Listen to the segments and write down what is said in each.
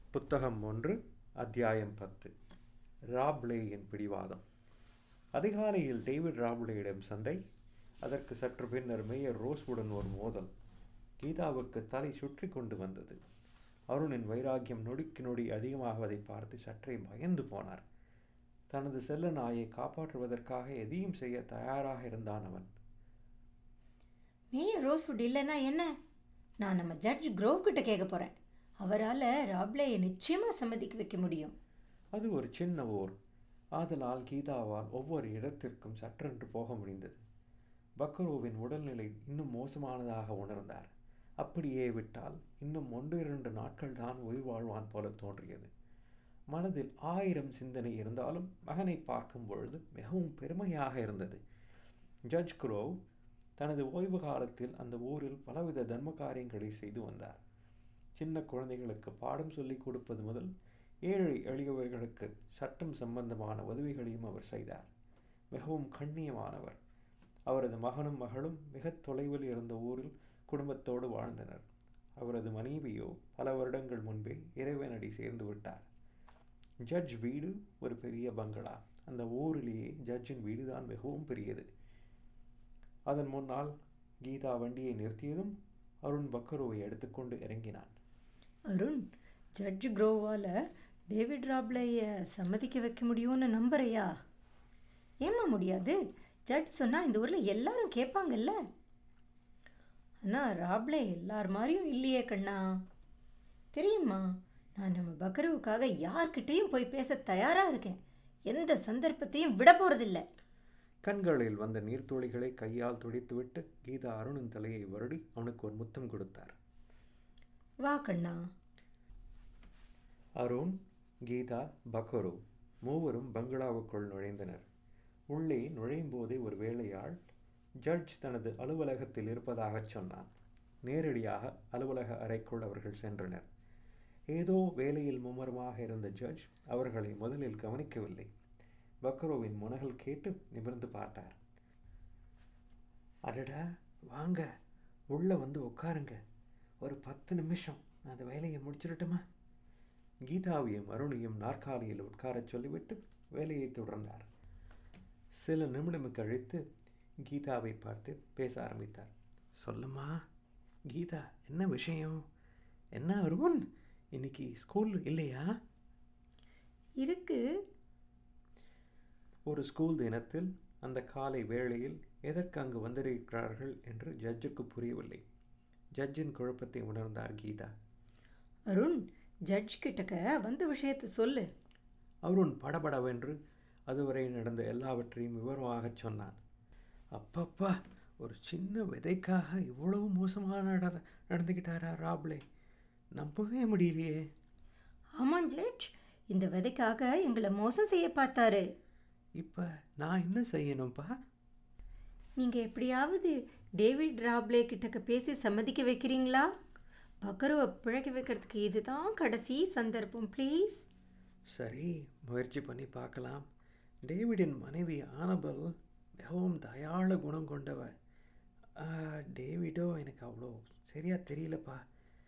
புத்தகம் ஒன்று அத்தியாயம் பத்து ராப்லேயின் பிடிவாதம் அதிகாலையில் டேவிட் ராப்லேயிடம் சண்டை அதற்கு சற்று பின்னர் மேயர் ரோஸ்வுடன் ஒரு மோதல் கீதாவுக்கு தலை சுற்றி கொண்டு வந்தது அருணின் வைராக்கியம் நொடிக்கு நொடி அதிகமாகுவதை பார்த்து சற்றே பயந்து போனார் தனது செல்ல நாயை காப்பாற்றுவதற்காக எதையும் செய்ய தயாராக இருந்தான் அவன் மேயர் ரோஸ்வுட் இல்லைன்னா என்ன நான் நம்ம ஜட்ஜ் க்ரோவ் கிட்ட கேட்க போகிறேன் அவரால் ராப்லேயை நிச்சயமாக சம்மதிக்க வைக்க முடியும் அது ஒரு சின்ன ஊர் ஆதலால் கீதாவால் ஒவ்வொரு இடத்திற்கும் சற்றென்று போக முடிந்தது பக்ரோவின் உடல்நிலை இன்னும் மோசமானதாக உணர்ந்தார் அப்படியே விட்டால் இன்னும் ஒன்று இரண்டு நாட்கள் தான் உயிர் வாழ்வான் போல தோன்றியது மனதில் ஆயிரம் சிந்தனை இருந்தாலும் மகனை பார்க்கும் பொழுது மிகவும் பெருமையாக இருந்தது ஜட்ஜ் குரோவ் தனது ஓய்வு காலத்தில் அந்த ஊரில் பலவித தர்ம காரியங்களை செய்து வந்தார் சின்ன குழந்தைகளுக்கு பாடம் சொல்லிக் கொடுப்பது முதல் ஏழை எளியவர்களுக்கு சட்டம் சம்பந்தமான உதவிகளையும் அவர் செய்தார் மிகவும் கண்ணியமானவர் அவரது மகனும் மகளும் மிக தொலைவில் இருந்த ஊரில் குடும்பத்தோடு வாழ்ந்தனர் அவரது மனைவியோ பல வருடங்கள் முன்பே இறைவனடி சேர்ந்து விட்டார் ஜட்ஜ் வீடு ஒரு பெரிய பங்களா அந்த ஊரிலேயே ஜட்ஜின் வீடு தான் மிகவும் பெரியது அதன் முன்னால் கீதா வண்டியை நிறுத்தியதும் அருண் பக்கரோவை எடுத்துக்கொண்டு இறங்கினான் அருண் ஜட்ஜ் க்ரோவால் டேவிட் ராப்லேயை சம்மதிக்க வைக்க முடியும்னு நம்புறியா ஏமா முடியாது ஜட்ஜ் சொன்னால் இந்த ஊரில் எல்லாரும் கேட்பாங்கல்ல ஆனால் ராப்லே எல்லார் மாதிரியும் இல்லையே கண்ணா தெரியுமா நான் நம்ம பக்ருவுக்காக யார்கிட்டேயும் போய் பேச தயாராக இருக்கேன் எந்த சந்தர்ப்பத்தையும் விட போகிறதில்ல கண்களில் வந்த நீர்த்துளிகளை கையால் துடைத்துவிட்டு கீதா அருணின் தலையை வருடி அவனுக்கு ஒரு முத்தம் கொடுத்தார் வா கண்ணா அருண் கீதா பக்கரு மூவரும் பங்களாவுக்குள் நுழைந்தனர் உள்ளே நுழையும் போதே ஒரு வேலையாள் ஜட்ஜ் தனது அலுவலகத்தில் இருப்பதாகச் சொன்னான் நேரடியாக அலுவலக அறைக்குள் அவர்கள் சென்றனர் ஏதோ வேலையில் மும்முரமாக இருந்த ஜட்ஜ் அவர்களை முதலில் கவனிக்கவில்லை பக்ரோவின் முனகல் கேட்டு நிமிர்ந்து பார்த்தார் அடடா வாங்க உள்ள வந்து உட்காருங்க ஒரு பத்து நிமிஷம் நான் அந்த வேலையை முடிச்சிடட்டுமா கீதாவையும் அருணையும் நாற்காலியில் உட்காரச் சொல்லிவிட்டு வேலையை தொடர்ந்தார் சில நிமிடம் கழித்து கீதாவை பார்த்து பேச ஆரம்பித்தார் சொல்லுமா கீதா என்ன விஷயம் என்ன அருண் இன்னைக்கு ஸ்கூல் இல்லையா இருக்கு ஒரு ஸ்கூல் தினத்தில் அந்த காலை வேளையில் எதற்கு அங்கு வந்திருக்கிறார்கள் என்று ஜட்ஜுக்கு புரியவில்லை ஜட்ஜின் குழப்பத்தை உணர்ந்தார் கீதா அருண் ஜட்ஜ் கிட்டக்க வந்த விஷயத்தை சொல்லு அருண் படபடவென்று அதுவரை நடந்த எல்லாவற்றையும் விவரமாகச் சொன்னான் அப்பப்பா ஒரு சின்ன விதைக்காக இவ்வளவு மோசமாக நட நடந்துக்கிட்டாரா ராப்லே நம்பவே முடியலையே ஆமாம் ஜட்ஜ் இந்த விதைக்காக எங்களை மோசம் செய்ய பார்த்தாரு இப்போ நான் என்ன செய்யணும்ப்பா நீங்கள் எப்படியாவது டேவிட் ராப்லே கிட்டக்க பேசி சம்மதிக்க வைக்கிறீங்களா பக்கருவை பிழைக்க வைக்கிறதுக்கு இதுதான் கடைசி சந்தர்ப்பம் ப்ளீஸ் சரி முயற்சி பண்ணி பார்க்கலாம் டேவிடின் மனைவி ஆனபல் மிகவும் தயாள குணம் கொண்டவ ஆ, டேவிடோ எனக்கு அவ்வளோ சரியாக தெரியலப்பா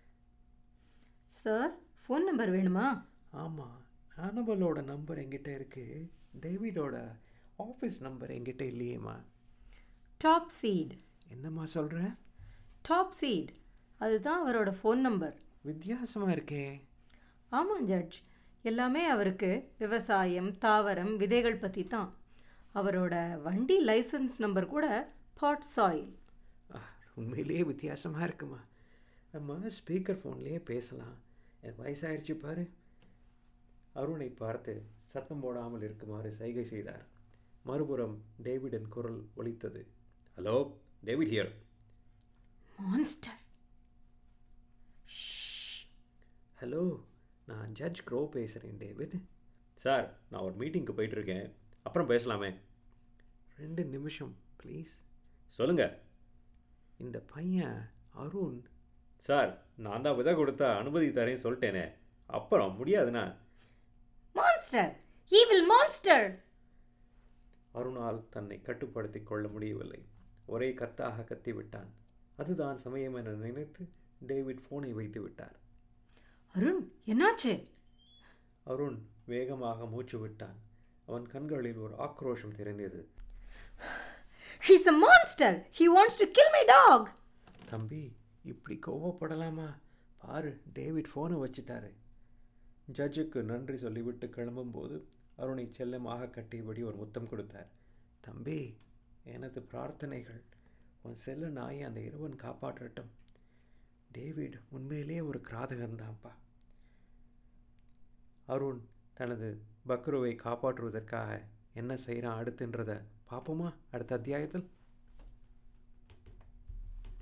சார் ஃபோன் நம்பர் வேணுமா ஆமாம் ஆனபலோட நம்பர் என்கிட்ட இருக்குது டேவிடோட ஆஃபீஸ் நம்பர் என்கிட்ட இல்லையேம்மா டாப் சீட் என்னம்மா சொல்கிற டாப் சீட் அதுதான் அவரோட ஃபோன் நம்பர் வித்தியாசமாக இருக்கே ஆமாம் ஜட்ஜ் எல்லாமே அவருக்கு விவசாயம் தாவரம் விதைகள் பற்றி தான் அவரோட வண்டி லைசன்ஸ் நம்பர் கூட பாட் சாயில் ஆ, உண்மையிலேயே வித்தியாசமாக இருக்குமா நம்ம ஸ்பீக்கர் ஃபோன்லேயே பேசலாம் எனக்கு வயசாயிருச்சு பாரு அருணை பார்த்து சத்தம் போடாமல் இருக்குமாறு சைகை செய்தார் மறுபுறம் டேவிடின் குரல் ஒலித்தது hello David here monster hello நான் ஜட்ஜ் க்ரோ பேசுகிறேன் டேவிட் சார் நான் ஒரு மீட்டிங்க்கு போயிட்டுருக்கேன் அப்புறம் பேசலாமே ரெண்டு நிமிஷம் ப்ளீஸ் சொல்லுங்க இந்த பையன் அருண் சார் நான் தான் விதை கொடுத்தா அனுமதி தரேன்னு சொல்லிட்டேனே அப்புறம் முடியாதுண்ணா மான்ஸ்டர் ஈவில் மான்ஸ்டர் அருணால் தன்னை கட்டுப்படுத்திக் கொள்ள முடியவில்லை ஒரே கத்தாக கத்திவிட்டான் அதுதான் சமயம் என நினைத்து டேவிட் ஃபோனை வைத்து விட்டார் அருண் என்னாச்சு அருண் வேகமாக மூச்சு விட்டான் அவன் கண்களில் ஒரு ஆக்ரோஷம் தெரிந்தது he's a monster he wants to kill my dog தம்பி இப்படி கோவப்படலாமா பாரு டேவிட் ஃபோனை வச்சிட்டாரு ஜட்ஜுக்கு நன்றி சொல்லிவிட்டு கிளம்பும்போது அருணை செல்லமாக கட்டியபடி ஒரு முத்தம் கொடுத்தார் தம்பி எனது பிரார்த்தனைகள் உன் செல்ல நாயை அந்த இரவன் காப்பாற்றட்டும் டேவிட் உண்மையிலேயே ஒரு கிராதகன்தான்ப்பா அருண் தனது பக்ருவை காப்பாற்றுவதற்காக என்ன செய்கிறான் அடுத்துன்றதை பார்ப்போமா அடுத்த அத்தியாயத்தில்